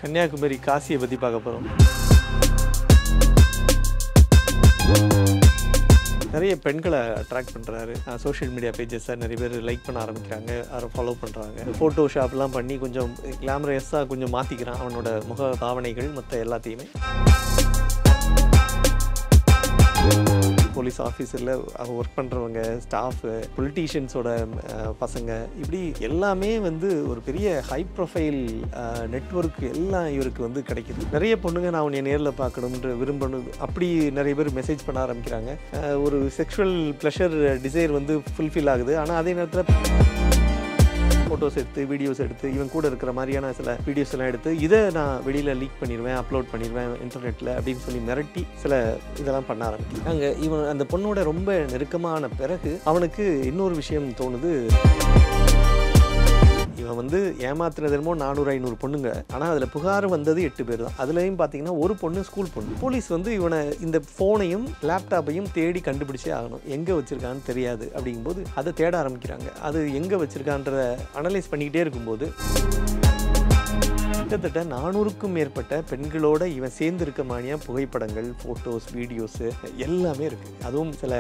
கன்னியாகுமரி காசியை பற்றி பார்க்க போகிறோம் நிறைய பெண்களை அட்ராக்ட் பண்ணுறாரு சோஷியல் மீடியா பேஜஸை நிறைய பேர் லைக் பண்ண ஆரம்பிக்கிறாங்க அதை ஃபாலோ பண்ணுறாங்க ஃபோட்டோ ஷாப்லாம் பண்ணி கொஞ்சம் கிளாமரஸாக கொஞ்சம் மாற்றிக்கிறான் அவனோட முக பாவனைகள் மற்ற எல்லாத்தையுமே போலீஸ் ஆஃபீஸரில் ஒர்க் பண்ணுறவங்க ஸ்டாஃபு பொலிட்டீஷியன்ஸோட பசங்க இப்படி எல்லாமே வந்து ஒரு பெரிய ஹை ப்ரொஃபைல் நெட்ஒர்க் எல்லாம் இவருக்கு வந்து கிடைக்குது நிறைய பொண்ணுங்க நான் உன்னை நேரில் பார்க்கணுன்ற விரும்பணும் அப்படி நிறைய பேர் மெசேஜ் பண்ண ஆரம்பிக்கிறாங்க அஹ், ஒரு செக்ஷுவல் ப்ளஷர் டிசைர் வந்து ஃபுல்ஃபில் ஆகுது ஆனால் அதே நேரத்தில் ஃபோட்டோஸ் எடுத்து வீடியோஸ் எடுத்து இவன் கூட இருக்கிற மாதிரியான சில வீடியோஸ் எல்லாம் எடுத்து இதை நான் வெளியில் லீக் பண்ணிடுவேன் அப்லோட் பண்ணிடுவேன் இன்டர்நெட்டில் அப்படின்னு சொல்லி மிரட்டி சில இதெல்லாம் பண்ண ஆரம்பிக்கிறாங்க இவன் அந்த பொண்ணோட ரொம்ப நெருக்கமான பிறகு அவனுக்கு இன்னொரு விஷயம் தோணுது இவன் வந்து ஏமாத்துனது என்னமோ நானூறு ஐநூறு பொண்ணுங்க ஆனால் அதில் புகார் வந்தது எட்டு பேர் தான் அதுலேயும் பார்த்தீங்கன்னா ஒரு பொண்ணு ஸ்கூல் பொண்ணு போலீஸ் வந்து இவனை இந்த ஃபோனையும் லேப்டாப்பையும் தேடி கண்டுபிடிச்சே ஆகணும் எங்கே வச்சிருக்கான்னு தெரியாது அப்படிங்கும்போது அதை தேட ஆரம்பிக்கிறாங்க அது எங்கே வச்சிருக்கான்ற அனலைஸ் பண்ணிக்கிட்டே இருக்கும்போது கிட்டத்தட்ட நானூறுக்கும் மேற்பட்ட பெண்களோட இவன் சேர்ந்திருக்க மாதிரியா புகைப்படங்கள் ஃபோட்டோஸ் வீடியோஸு எல்லாமே இருக்குது அதுவும் சில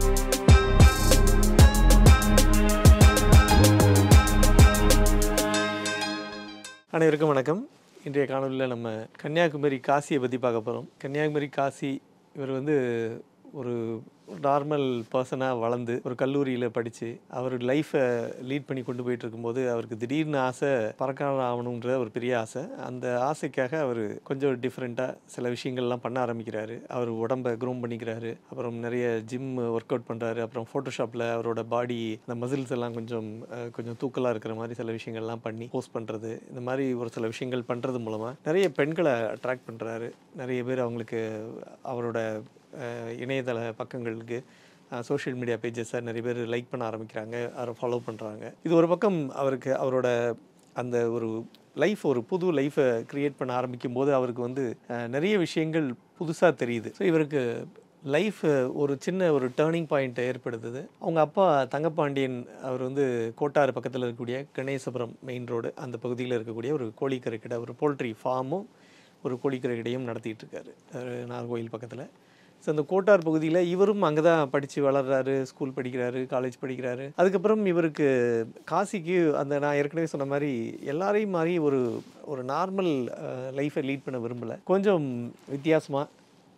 அனைவருக்கும் வணக்கம் இன்றைய காணொலியில் நம்ம கன்னியாகுமரி காசியை பற்றி பார்க்க போகிறோம் கன்னியாகுமரி காசி இவர் வந்து ஒரு நார்மல் பர்சனாக வளர்ந்து ஒரு கல்லூரியில் படித்து அவர் லைஃப்பை லீட் பண்ணி கொண்டு போயிட்டு இருக்கும்போது அவருக்கு திடீர்னு ஆசை பறக்கான ஆகணுன்ற ஒரு பெரிய ஆசை அந்த ஆசைக்காக அவர் கொஞ்சம் டிஃப்ரெண்ட்டாக சில விஷயங்கள்லாம் பண்ண ஆரம்பிக்கிறாரு அவர் உடம்பை க்ரூம் பண்ணிக்கிறாரு அப்புறம் நிறைய ஜிம் ஒர்க் அவுட் பண்ணுறாரு அப்புறம் ஃபோட்டோஷாப்பில் அவரோட பாடி அந்த மசில்ஸ் எல்லாம் கொஞ்சம் அஹ், கொஞ்சம் தூக்கலாக இருக்கிற மாதிரி சில விஷயங்கள்லாம் பண்ணி போஸ்ட் பண்ணுறது இந்த மாதிரி ஒரு சில விஷயங்கள் பண்ணுறது மூலமாக நிறைய பெண்களை அட்ராக்ட் பண்ணுறாரு நிறைய பேர் அவங்களுக்கு அவரோட அஹ், இணையதள பக்கங்களுக்கு சோஷியல் மீடியா பேஜஸை நிறைய பேர் லைக் பண்ண ஆரம்பிக்கிறாங்க அதை ஃபாலோ பண்ணுறாங்க இது ஒரு பக்கம் அவருக்கு அவரோட அந்த ஒரு லைஃப் ஒரு புது லைஃப்பை க்ரியேட் பண்ண ஆரம்பிக்கும் போது அவருக்கு வந்து அஹ், நிறைய விஷயங்கள் புதுசாக தெரியுது ஸோ இவருக்கு லைஃப் ஒரு சின்ன ஒரு டேர்னிங் பாயிண்ட் ஏற்படுத்துது அவங்க அப்பா தங்கப்பாண்டியன் அவர் வந்து கோட்டாறு பக்கத்தில் இருக்கக்கூடிய கணேசபுரம் மெயின் ரோடு அந்த பகுதியில் இருக்கக்கூடிய ஒரு கோழிக்கரை கடை ஒரு போல்ட்ரி ஃபார்மும் ஒரு கோழிக்கரை கடையும் நடத்திட்டு இருக்காரு அஹ் நாகர்கோயில் பக்கத்தில் ஸோ அந்த கோட்டார் பகுதியில் இவரும் அங்கே தான் படித்து வளர்றாரு ஸ்கூல் படிக்கிறாரு காலேஜ் படிக்கிறாரு அதுக்கப்புறம் இவருக்கு காசிக்கு அந்த நான் ஏற்கனவே சொன்ன மாதிரி எல்லாரையும் மாதிரி ஒரு ஒரு நார்மல் லைஃப்பை லீட் பண்ண விரும்பலை கொஞ்சம் வித்தியாசமாக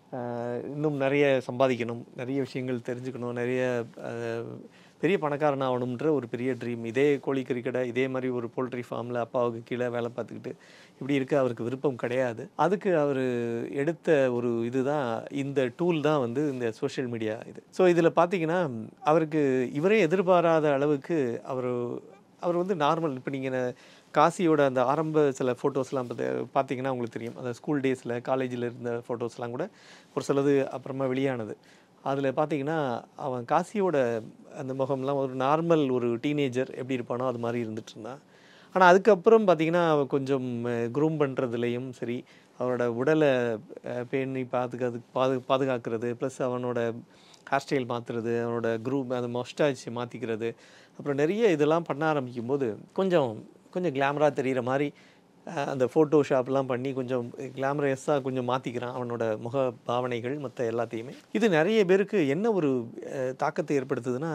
ஆஹ் இன்னும் நிறைய சம்பாதிக்கணும் நிறைய விஷயங்கள் தெரிஞ்சுக்கணும் நிறைய ஆஹ் பெரிய பணக்காரன் ஆகணுன்ற ஒரு பெரிய ட்ரீம் இதே கோழிக்கறி கடை இதே மாதிரி ஒரு போல்ட்ரி ஃபார்மில் அப்பாவுக்கு கீழே வேலை பார்த்துக்கிட்டு இப்படி இருக்க அவருக்கு விருப்பம் கிடையாது அதுக்கு அவர் எடுத்த ஒரு இதுதான் இந்த டூல் தான் வந்து இந்த சோஷியல் மீடியா இது ஸோ இதில் பார்த்தீங்கன்னா அவருக்கு இவரே எதிர்பாராத அளவுக்கு அவர் அவர் வந்து நார்மல் இப்போ நீங்கள் காசியோட அந்த ஆரம்ப சில ஃபோட்டோஸ்லாம் பார்த்து பார்த்தீங்கன்னா உங்களுக்கு தெரியும் அந்த ஸ்கூல் டேஸில் காலேஜில் இருந்த ஃபோட்டோஸ்லாம் கூட ஒரு சிலது அப்புறமா வெளியானது அதில் பார்த்தீங்கன்னா அவன் காசியோட அந்த முகம்லாம் ஒரு நார்மல் ஒரு டீனேஜர் எப்படி இருப்பானோ அது மாதிரி இருந்துட்டு இருந்தான் ஆனால் அதுக்கப்புறம் பார்த்தீங்கன்னா அவன் கொஞ்சம் க்ரூம் பண்ணுறதுலையும் சரி அவனோட உடலை அஹ், பேணி பாதுகாத்து பாது பாதுகாக்கிறது ப்ளஸ் அவனோட ஹேர் ஸ்டைல் மாற்றுறது அவனோட க்ரூம் அந்த மொஸ்டாச் மாற்றிக்கிறது அப்புறம் நிறைய இதெல்லாம் பண்ண ஆரம்பிக்கும் போது கொஞ்சம் கொஞ்சம் கிளாமராக தெரிகிற மாதிரி அஹ், அந்த ஃபோட்டோ ஷாப்லாம் பண்ணி கொஞ்சம் கிளாமரஸாக கொஞ்சம் மாற்றிக்கிறான் அவனோட முக பாவனைகள் மற்ற எல்லாத்தையுமே இது நிறைய பேருக்கு என்ன ஒரு அஹ், தாக்கத்தை ஏற்படுத்துதுன்னா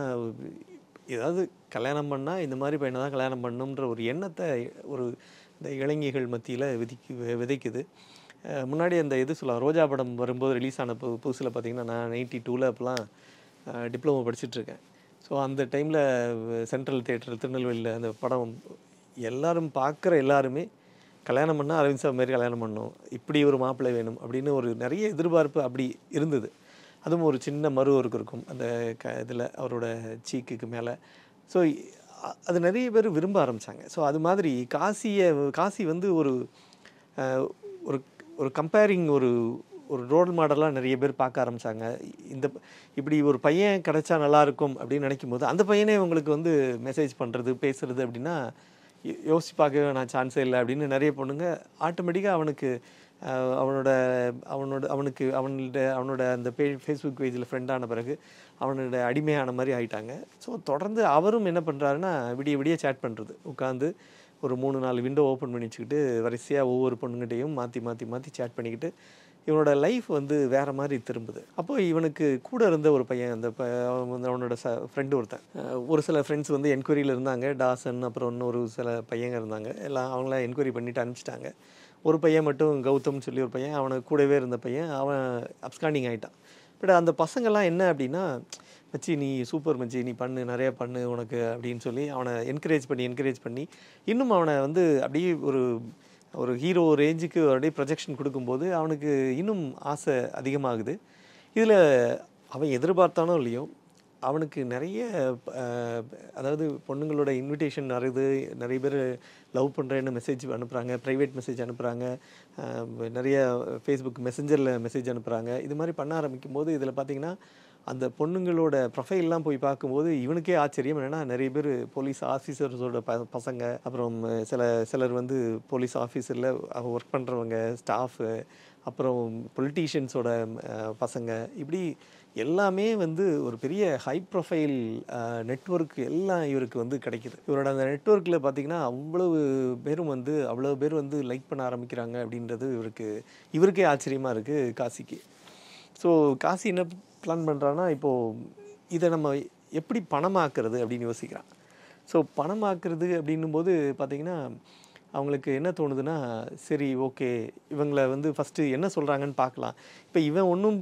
ஏதாவது கல்யாணம் பண்ணால் இந்த மாதிரி பையனை தான் கல்யாணம் பண்ணணுன்ற ஒரு எண்ணத்தை ஒரு இந்த இளைஞர்கள் மத்தியில் விதிக்கு விதைக்குது அஹ், முன்னாடி அந்த இது சொல்லலாம் ரோஜா படம் வரும்போது ரிலீஸ் ஆன பு புதுசில் பார்த்தீங்கன்னா நான் நைன்டி டூவில் அப்போலாம் டிப்ளமோ படிச்சுட்ருக்கேன் ஸோ அந்த டைமில் சென்ட்ரல் தியேட்டர் திருநெல்வேலியில் அந்த படம் எல்லாரும் பார்க்குற எல்லாருமே கல்யாணம் பண்ணால் அரவிந்த் சார் மாதிரி கல்யாணம் பண்ணணும் இப்படி ஒரு மாப்பிள்ளை வேணும் அப்படின்னு ஒரு நிறைய எதிர்பார்ப்பு அப்படி இருந்தது அதுவும் ஒரு சின்ன மறு ஒருக்கு இருக்கும் அந்த க இதில் அவரோட சீக்குக்கு மேலே ஸோ அது நிறைய பேர் விரும்ப ஆரம்பித்தாங்க ஸோ அது மாதிரி காசியை காசி வந்து ஒரு அஹ், ஒரு ஒரு கம்பேரிங் ஒரு ஒரு ரோல் மாடலாக நிறைய பேர் பார்க்க ஆரம்பித்தாங்க இந்த இப்படி ஒரு பையன் கிடைச்சா நல்லா இருக்கும் அப்படின்னு நினைக்கும் போது அந்த பையனே உங்களுக்கு வந்து மெசேஜ் பண்ணுறது பேசுறது அப்படின்னா யோ- யோசிச்சு பார்க்கவே நான் சான்ஸே இல்லை அப்படின்னு நிறைய பொண்ணுங்க ஆட்டோமேட்டிக்காக அவனுக்கு அஹ், அவனோட அவனோட அவனுக்கு அவனோட அவனோட அந்த பே ஃபேஸ்புக் பேஜில் ஃப்ரெண்டான பிறகு அவனோட அடிமையான மாதிரி ஆயிட்டாங்க ஸோ தொடர்ந்து அவரும் என்ன பண்ணுறாருன்னா விடிய விடிய சேட் பண்ணுறது உட்காந்து ஒரு மூணு நாலு விண்டோ ஓப்பன் பண்ணி வச்சுக்கிட்டு வரிசையாக ஒவ்வொரு பொண்ணுங்கிட்டையும் மாற்றி மாற்றி மாற்றி சேட் பண்ணிக்கிட்டு இவனோட லைஃப் வந்து வேற மாதிரி திரும்புது அப்போ இவனுக்கு கூட இருந்த ஒரு பையன் அந்த ப- அவன் வந்து அவனோட ச ஃப்ரெண்டு ஒருத்தன் அஹ் ஒரு சில ஃப்ரெண்ட்ஸ் வந்து என்கொயரியில் இருந்தாங்க டாசன் அப்புறம் இன்னொரு சில பையங்க இருந்தாங்க எல்லாம் அவங்களாம் என்கொயரி பண்ணிட்டு அனுப்பிச்சிட்டாங்க ஒரு பையன் மட்டும் கௌதம்னு சொல்லி ஒரு பையன் அவனுக்கு கூடவே இருந்த பையன் அவன் அப்ஸ்காண்டிங் ஆயிட்டான் பட் அந்த பசங்கள்லாம் என்ன அப்படின்னா மச்சி நீ சூப்பர் மச்சி நீ பண்ணு நிறைய பண்ணு உனக்கு அப்படின்னு சொல்லி அவனை என்கரேஜ் பண்ணி என்கரேஜ் பண்ணி இன்னும் அவனை வந்து அப்படியே ஒரு ஒரு ஹீரோ ரேஞ்சுக்கு அப்படியே ப்ரொஜெக்ஷன் கொடுக்கும்போது அவனுக்கு இன்னும் ஆசை அதிகமாகுது இதில் அவன் எதிர்பார்த்தானோ இல்லையோ அவனுக்கு நிறைய அஹ், அதாவது பொண்ணுங்களோட இன்விடேஷன் வருது நிறைய பேர் லவ் பண்ணுறேன்னு மெசேஜ் அனுப்புகிறாங்க ப்ரைவேட் மெசேஜ் அனுப்புகிறாங்க நிறைய ஃபேஸ்புக் மெசஞ்சரில் மெசேஜ் அனுப்புகிறாங்க இது மாதிரி பண்ண ஆரம்பிக்கும் போது இதில் பார்த்தீங்கன்னா அந்த பொண்ணுங்களோட ப்ரொஃபைல்லாம் போய் பார்க்கும்போது இவனுக்கே ஆச்சரியம் என்னன்னா நிறைய பேர் போலீஸ் ஆஃபீஸர்ஸோட ப பசங்க அப்புறம் சில சிலர் வந்து போலீஸ் ஆஃபீஸரில் ஒர்க் பண்ணுறவங்க ஸ்டாஃபு அப்புறம் பொலிட்டீஷியன்ஸோட பசங்க இப்படி எல்லாமே வந்து ஒரு பெரிய ஹை ப்ரொஃபைல் நெட்வொர்க் எல்லாம் இவருக்கு வந்து கிடைக்குது இவரோட அந்த நெட்வொர்க்கில் பார்த்தீங்கன்னா அவ்வளவு பேரும் வந்து அவ்வளோ பேர் வந்து லைக் பண்ண ஆரம்பிக்கிறாங்க அப்படின்றது இவருக்கு இவருக்கே ஆச்சரியமாக இருக்குது காசிக்கு ஸோ காசி என்ன பிளான் பண்ணுறான்னா இப்போது இதை நம்ம எப்படி பணமாக்குறது அப்படின்னு யோசிக்கிறான் ஸோ பணமாக்குறது அப்படின்னும் போது பார்த்தீங்கன்னா அவங்களுக்கு என்ன தோணுதுன்னா சரி ஓகே இவங்களை வந்து ஃபஸ்ட்டு என்ன சொல்கிறாங்கன்னு பார்க்கலாம் இப்போ இவன் ஒன்றும்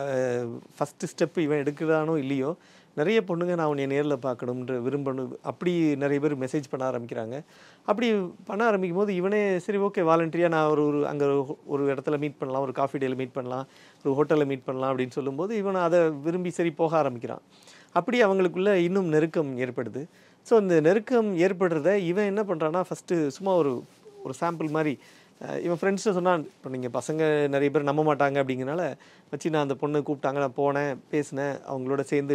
ஃபஸ்ட்டு ஸ்டெப் இவன் எடுக்கிறானோ இல்லையோ நிறைய பொண்ணுங்க நான் உன்னை நேரில் பார்க்கணுன்ற விரும்பணும் அப்படி நிறைய பேர் மெசேஜ் பண்ண ஆரம்பிக்கிறாங்க அப்படி பண்ண ஆரம்பிக்கும் போது இவனே சரி ஓகே வாலண்டரியாக நான் ஒரு ஒரு அங்கே ஒரு இடத்துல மீட் பண்ணலாம் ஒரு காஃபி டேல மீட் பண்ணலாம் ஒரு ஹோட்டலில் மீட் பண்ணலாம் அப்படின்னு சொல்லும்போது இவன் அதை விரும்பி சரி போக ஆரம்பிக்கிறான் அப்படி அவங்களுக்குள்ள இன்னும் நெருக்கம் ஏற்படுது ஸோ இந்த நெருக்கம் ஏற்படுறத இவன் என்ன பண்ணுறான்னா ஃபஸ்ட்டு சும்மா ஒரு ஒரு சாம்பிள் மாதிரி அஹ் இவன் ஃப்ரெண்ட்ஸ்ட்டு சொன்னான் இப்போ நீங்கள் பசங்க நிறைய பேர் நம்ப மாட்டாங்க அப்படிங்கிறனால வச்சு நான் அந்த பொண்ணு கூப்பிட்டாங்க நான் போனேன் பேசினேன் அவங்களோட சேர்ந்து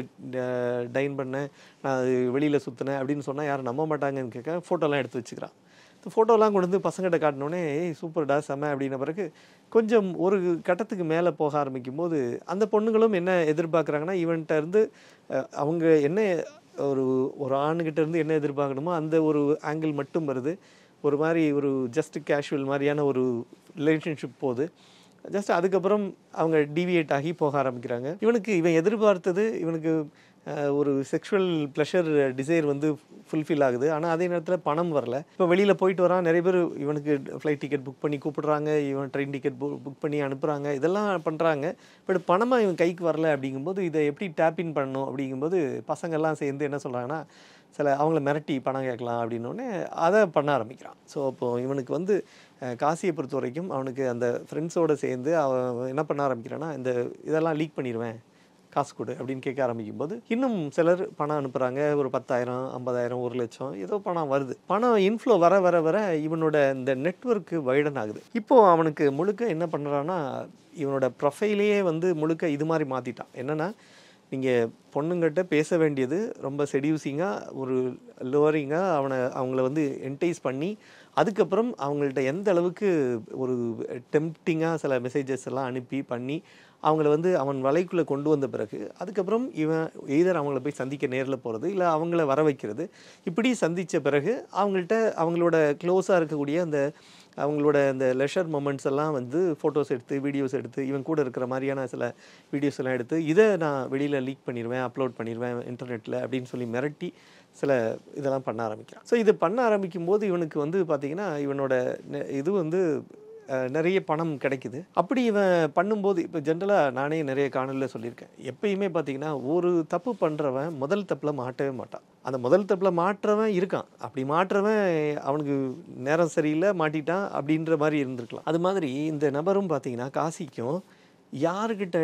டைன் பண்ணேன் நான் அது வெளியில் சுற்றினேன் அப்படின்னு சொன்னால் யாரும் நம்ப மாட்டாங்கன்னு கேட்க ஃபோட்டோலாம் எடுத்து வச்சுக்கிறான் இந்த ஃபோட்டோலாம் கொண்டு வந்து பசங்கிட்ட காட்டினோடனே ஏய் சூப்பர்டா செம அப்படின்ன பிறகு கொஞ்சம் ஒரு கட்டத்துக்கு மேலே போக ஆரம்பிக்கும் போது அந்த பொண்ணுங்களும் என்ன எதிர்பார்க்குறாங்கன்னா இவன்கிட்ட இருந்து அஹ், அவங்க என்ன ஒரு ஒரு ஆணுகிட்ட இருந்து என்ன எதிர்பார்க்கணுமோ அந்த ஒரு ஆங்கிள் மட்டும் வருது ஒரு மாதிரி ஒரு ஜஸ்ட் கேஷுவல் மாதிரியான ஒரு ரிலேஷன்ஷிப் போகுது ஜஸ்ட் அதுக்கப்புறம் அவங்க டிவியேட் ஆகி போக ஆரம்பிக்கிறாங்க இவனுக்கு இவன் எதிர்பார்த்தது இவனுக்கு அஹ், ஒரு செக்ஷுவல் ப்ளஷர் டிசைர் வந்து ஃபுல்ஃபில் ஆகுது ஆனால் அதே நேரத்தில் பணம் வரல இப்போ வெளியில் போயிட்டு வரான் நிறைய பேர் இவனுக்கு ஃப்ளைட் டிக்கெட் புக் பண்ணி கூப்பிடுறாங்க இவன் ட்ரெயின் டிக்கெட் புக் பண்ணி அனுப்புகிறாங்க இதெல்லாம் பண்ணுறாங்க பட் பணமாக இவன் கைக்கு வரல அப்படிங்கும்போது இதை எப்படி டேப்பின் பண்ணணும் அப்படிங்கும்போது பசங்கள்லாம் சேர்ந்து என்ன சொல்கிறாங்கன்னா சில அவங்கள மிரட்டி பணம் கேட்கலாம் அப்படின்னோடனே அதை பண்ண ஆரம்பிக்கிறான் ஸோ அப்போ இவனுக்கு வந்து அஹ், காசியை பொறுத்த வரைக்கும் அவனுக்கு அந்த ஃப்ரெண்ட்ஸோடு சேர்ந்து அவன் என்ன பண்ண ஆரம்பிக்கிறான்னா இந்த இதெல்லாம் லீக் பண்ணிடுவேன் காசு கொடு அப்படின்னு கேட்க ஆரம்பிக்கும் போது இன்னும் சிலர் பணம் அனுப்புகிறாங்க ஒரு பத்தாயிரம் ஐம்பதாயிரம் ஒரு லட்சம் ஏதோ பணம் வருது பணம் இன்ஃப்ளோ வர வர வர இவனோட இந்த நெட்வொர்க்கு வைடன் ஆகுது இப்போ அவனுக்கு முழுக்க என்ன பண்ணுறான்னா இவனோட ப்ரொஃபைலையே வந்து முழுக்க இது மாதிரி மாற்றிட்டான் என்னன்னா நீங்கள் பொண்ணுங்கிட்ட பேச வேண்டியது ரொம்ப செடியூசிங்காக ஒரு லோவரிங்காக அவனை அவங்கள வந்து என்டைஸ் பண்ணி அதுக்கப்புறம் அவங்கள்ட்ட எந்த அளவுக்கு ஒரு டெம்ப்டிங்காக சில மெசேஜஸ் எல்லாம் அனுப்பி பண்ணி அவங்கள வந்து அவன் வலைக்குள்ளே கொண்டு வந்த பிறகு அதுக்கப்புறம் இவன் எய்தர் அவங்கள போய் சந்திக்க நேரில் போகிறது இல்லை அவங்கள வர வைக்கிறது இப்படி சந்தித்த பிறகு அவங்கள்ட்ட அவங்களோட க்ளோஸாக இருக்கக்கூடிய அந்த அவங்களோட அந்த லெஷர் மொமெண்ட்ஸ் எல்லாம் வந்து ஃபோட்டோஸ் எடுத்து வீடியோஸ் எடுத்து இவன் கூட இருக்கிற மாதிரியான சில வீடியோஸ் எல்லாம் எடுத்து இதை நான் வெளியில் லீக் பண்ணிடுவேன் அப்லோட் பண்ணிடுவேன் இன்டர்நெட்டில் அப்படின்னு சொல்லி மிரட்டி சில இதெல்லாம் பண்ண ஆரம்பிக்கிறான் ஸோ இது பண்ண ஆரம்பிக்கும் போது இவனுக்கு வந்து பார்த்திங்கன்னா இவனோட நெ- இது வந்து அஹ், நிறைய பணம் கிடைக்குது அப்படி இவன் பண்ணும்போது இப்போ ஜென்ரலாக நானே நிறைய காணொலியில் சொல்லியிருக்கேன் எப்பயுமே பார்த்தீங்கன்னா ஒரு தப்பு பண்ணுறவன் முதல் தப்பில் மாட்டவே மாட்டான் அந்த முதல் தப்பில் மாற்றவன் இருக்கான் அப்படி மாற்றவன் அவனுக்கு நேரம் சரியில்லை மாட்டிட்டான் அப்படின்ற மாதிரி இருந்திருக்கலாம் அது மாதிரி இந்த நபரும் பார்த்தீங்கன்னா காசிக்கும் யாருக்கிட்ட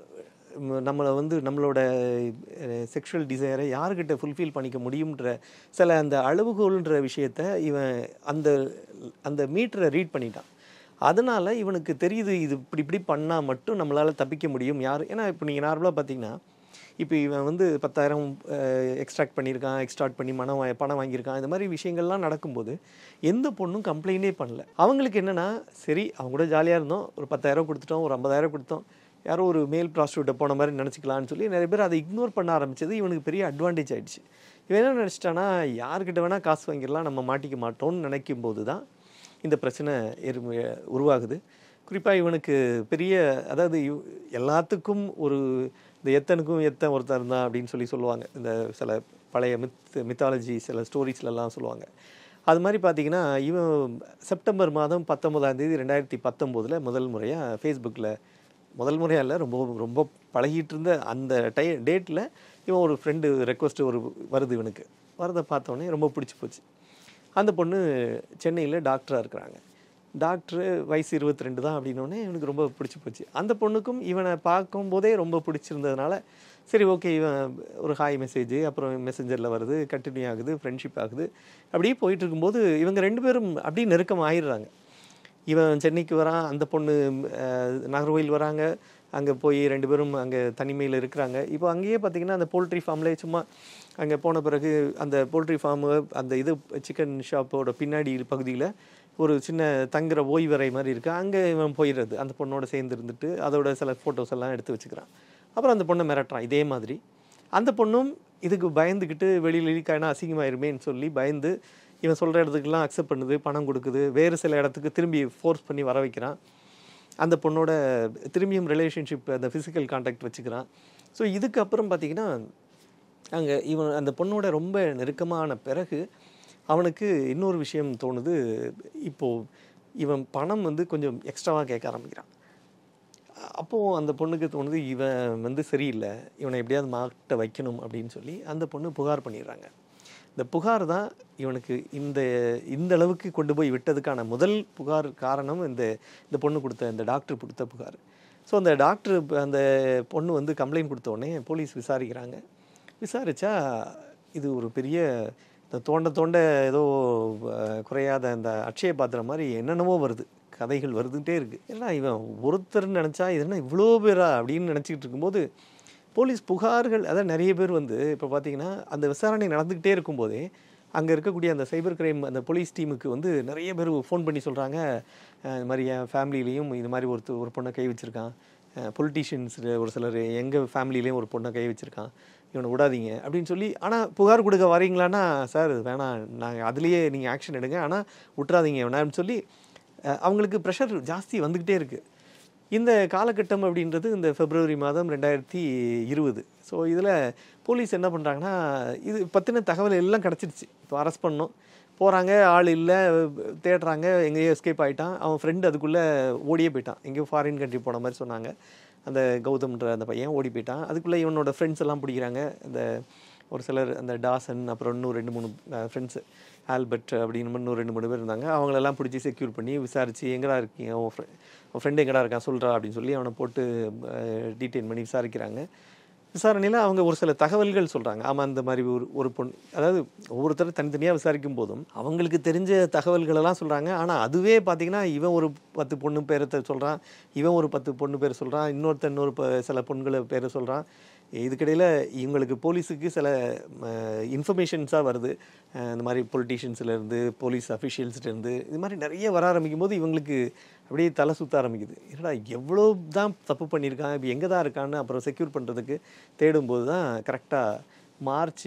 ம், நம்மளை வந்து நம்மளோட செக்ஷுவல் டிசைரை யாருக்கிட்ட ஃபுல்ஃபில் பண்ணிக்க முடியுன்ற சில அந்த அளவுகோல்ன்ற விஷயத்த இவன் அந்த அந்த மீட்டரை ரீட் பண்ணிட்டான் அதனால இவனுக்கு தெரியுது இது இப்படி இப்படி பண்ணால் மட்டும் நம்மளால் தப்பிக்க முடியும் யார் ஏன்னா இப்போ நீங்கள் நார்மலாக பார்த்தீங்கன்னா இப்போ இவன் வந்து பத்தாயிரம் எக்ஸ்ட்ராக்ட் பண்ணியிருக்கான் எக்ஸ்ட்ராக்ட் பண்ணி மனம் வா- பணம் வாங்கியிருக்கான் இந்த மாதிரி விஷயங்கள்லாம் நடக்கும்போது எந்த பொண்ணும் கம்ப்ளைண்டே பண்ணல அவங்களுக்கு என்னென்னா சரி அவங்க கூட ஜாலியாக இருந்தோம் ஒரு பத்தாயிரம் கொடுத்துட்டோம் ஒரு ஐம்பதாயிரம் கொடுத்தோம் யாரோ ஒரு மேல் ப்ராஸ்டியூட்டை போன மாதிரி நினச்சிக்கலாம்னு சொல்லி நிறைய பேர் அதை இக்னோர் பண்ண ஆரம்பிச்சது இவனுக்கு பெரிய அட்வான்டேஜ் ஆயிடுச்சு இவன் என்ன நினச்சிட்டானா யார்கிட்ட வேணால் காசு வாங்கிடலாம் நம்ம மாட்டிக்க மாட்டோம்னு நினைக்கும் போது தான் இந்த பிரச்சனை எரு உருவாகுது குறிப்பாக இவனுக்கு பெரிய அதாவது இவ்- எல்லாத்துக்கும் ஒரு இந்த எத்தனுக்கும் எத்தன் ஒருத்தர் தான் அப்படின்னு சொல்லி சொல்லுவாங்க இந்த சில பழைய மித் மித்தாலஜி சில ஸ்டோரிஸ்லலாம் சொல்லுவாங்க அது மாதிரி பார்த்தீங்கன்னா இவன் செப்டம்பர் மாதம் பத்தொன்பதாம் தேதி ரெண்டாயிரத்தி பத்தொம்போதில் முதல் முறையாக ஃபேஸ்புக்கில் முதல் முறையாக இல்லை ரொம்ப ரொம்ப பழகிட்டு இருந்த அந்த டை டேட்டில் இவன் ஒரு ஃப்ரெண்டு ரெக்வஸ்ட் ஒரு வருது இவனுக்கு வரதை பார்த்தோன்னே ரொம்ப பிடிச்சி போச்சு அந்த பொண்ணு சென்னையில் டாக்டராக இருக்கிறாங்க டாக்டரு வயசு இருபத்தி ரெண்டு தான் அப்படின்னோடனே இவனுக்கு ரொம்ப பிடிச்சி போச்சு அந்த பொண்ணுக்கும் இவனை பார்க்கும்போதே ரொம்ப பிடிச்சிருந்ததுனால சரி ஓகே இவன் ஒரு ஹாய் மெசேஜ் அப்புறம் மெசஞ்சரில் வருது கண்டினியூ ஆகுது ஃப்ரெண்ட்ஷிப் ஆகுது அப்படியே போயிட்டு இருக்கும்போது இவங்க ரெண்டு பேரும் அப்படியே நெருக்கம் ஆயிடுறாங்க இவன் சென்னைக்கு வரான் அந்த பொண்ணு அஹ், நாகர்கோயில் வராங்க அங்கே போய் ரெண்டு பேரும் அங்கே தனிமையில் இருக்கிறாங்க இப்போ அங்கேயே பார்த்தீங்கன்னா அந்த போல்ட்ரி ஃபார்ம்லேயே சும்மா அங்கே போன பிறகு அந்த போல்ட்ரி ஃபார்மு அந்த இது சிக்கன் ஷாப்போட பின்னாடி பகுதியில் ஒரு சின்ன தங்குற ஓய்வறை மாதிரி இருக்குது அங்கே இவன் போயிடுறது அந்த பொண்ணோட சேர்ந்து இருந்துட்டு அதோட சில ஃபோட்டோஸ் எல்லாம் எடுத்து வச்சுக்கிறான் அப்புறம் அந்த பொண்ணை மிரட்டுறான் இதே மாதிரி அந்த பொண்ணும் இதுக்கு பயந்துக்கிட்டு வெளியில் லீக்காயினா அசிங்கமாயிருமேன்னு சொல்லி பயந்து இவன் சொல்கிற இடத்துக்குலாம் அக்செப்ட் பண்ணுது பணம் கொடுக்குது வேறு சில இடத்துக்கு திரும்பி ஃபோர்ஸ் பண்ணி வர வைக்கிறான் அந்த பொண்ணோட திரும்பியும் ரிலேஷன்ஷிப் அந்த ஃபிசிக்கல் காண்டாக்ட் வச்சுக்கிறான் ஸோ இதுக்கப்புறம் பார்த்தீங்கன்னா அங்கே இவன் அந்த பொண்ணோட ரொம்ப நெருக்கமான பிறகு அவனுக்கு இன்னொரு விஷயம் தோணுது இப்போது இவன் பணம் வந்து கொஞ்சம் எக்ஸ்ட்ராவாக கேட்க ஆரம்பிக்கிறான் அப்போது அந்த பொண்ணுக்கு தோணுது இவன் வந்து சரியில்லை இவனை எப்படியாவது மாட்ட வைக்கணும் அப்படின்னு சொல்லி அந்த பொண்ணு புகார் பண்ணிடுறாங்க இந்த புகார் தான் இவனுக்கு இந்த இந்த அளவுக்கு கொண்டு போய் விட்டதுக்கான முதல் புகார் காரணம் இந்த இந்த பொண்ணு கொடுத்த இந்த டாக்டர் கொடுத்த புகார் ஸோ அந்த டாக்டர் அந்த பொண்ணு வந்து கம்ப்ளைண்ட் கொடுத்த உடனே போலீஸ் விசாரிக்கிறாங்க விசாரித்தா இது ஒரு பெரிய இந்த தோண்ட தோண்ட ஏதோ அஹ், குறையாத அந்த அட்சய பாத்திரம் மாதிரி என்னென்னமோ வருது கதைகள் வருதுகிட்டே இருக்குது ஏன்னா இவன் ஒருத்தர் நினச்சா இது என்ன இவ்வளோ பேரா அப்படின்னு நினச்சிக்கிட்டு இருக்கும்போது போலீஸ் புகார்கள் அதான் நிறைய பேர் வந்து இப்போ பார்த்தீங்கன்னா அந்த விசாரணை நடந்துக்கிட்டே இருக்கும்போதே அங்கே இருக்கக்கூடிய அந்த சைபர் கிரைம் அந்த போலீஸ் டீமுக்கு வந்து நிறைய பேர் ஃபோன் பண்ணி சொல்கிறாங்க இந்த மாதிரி என் ஃபேமிலிலையும் இது மாதிரி ஒருத்தர் ஒரு பொண்ணை கை வச்சுருக்கான் பொலிட்டீஷியன்ஸ் ஒரு சிலர் எங்கள் ஃபேமிலிலையும் ஒரு பொண்ணை கை வச்சுருக்கான் இவனை விடாதீங்க அப்படின்னு சொல்லி ஆனால் புகார் கொடுக்க வரீங்களான்னா சார் இது வேணாம் நாங்கள் அதுலேயே நீங்கள் ஆக்ஷன் எடுங்க ஆனால் விட்றாதீங்க வேணாம்னு சொல்லி அஹ், அவங்களுக்கு ப்ரெஷர் ஜாஸ்தி வந்துக்கிட்டே இருக்குது இந்த காலகட்டம் அப்படின்றது இந்த பிப்ரவரி மாதம் ரெண்டாயிரத்தி இருபது ஸோ இதில் போலீஸ் என்ன பண்ணுறாங்கன்னா இது பற்றின தகவல் எல்லாம் கிடச்சிருச்சு இப்போ அரெஸ்ட் பண்ணோம் போகிறாங்க ஆள் இல்லை தேடுறாங்க எங்கேயோ எஸ்கேப் ஆகிட்டான் அவன் ஃப்ரெண்டு அதுக்குள்ளே ஓடியே போயிட்டான் எங்கேயோ ஃபாரின் கண்ட்ரி போன மாதிரி சொன்னாங்க அந்த கௌதம்ன்ற அந்த பையன் ஓடி போயிட்டான் அதுக்குள்ளே இவனோட ஃப்ரெண்ட்ஸ் எல்லாம் பிடிக்கிறாங்க இந்த ஒரு சிலர் அந்த டாசன் அப்புறம் இன்னும் ரெண்டு மூணு ஃப்ரெண்ட்ஸு ஆல்பர்ட் அப்படின்னு இன்னும் ரெண்டு மூணு பேர் இருந்தாங்க அவங்களெல்லாம் பிடிச்சி செக்யூர் பண்ணி விசாரித்து எங்கடா இருக்கீங்க உன் ஃப்ரெண்ட் உன் ஃப்ரெண்டு எங்கடா இருக்கான் சொல்கிறா அப்படின்னு சொல்லி அவனை போட்டு டீட்டெயின் பண்ணி விசாரிக்கிறாங்க விசாரணையில் அவங்க ஒரு சில தகவல்கள் சொல்கிறாங்க ஆமாம் இந்த மாதிரி ஒரு ஒரு பொண்ணு அதாவது ஒவ்வொருத்தரும் தனித்தனியாக விசாரிக்கும் போதும் அவங்களுக்கு தெரிஞ்ச தகவல்களெல்லாம் சொல்கிறாங்க ஆனால் அதுவே பார்த்தீங்கன்னா இவன் ஒரு பத்து பொண்ணு பேரத்தை சொல்கிறான் இவன் ஒரு பத்து பொண்ணு பேர் சொல்கிறான் இன்னொருத்தன் இன்னொரு ப- சில பொண்ணுகளை பேரை சொல்கிறான் இதுக்கிடையில் இவங்களுக்கு போலீஸுக்கு சில இன்ஃபர்மேஷன்ஸாக வருது அஹ் இந்த மாதிரி பொலிட்டீஷியன்ஸ்லேருந்து போலீஸ் அஃபிஷியல்ஸ்லேருந்து இது மாதிரி நிறைய வர ஆரம்பிக்கும் போது இவங்களுக்கு அப்படியே தலை சுத்த ஆரம்பிக்குது என்னடா எவ்வளோ தான் தப்பு பண்ணியிருக்கான் இப்போ எங்கே தான் இருக்கான்னு அப்புறம் செக்யூர் பண்ணுறதுக்கு தேடும்போது தான் கரெக்டாக மார்ச்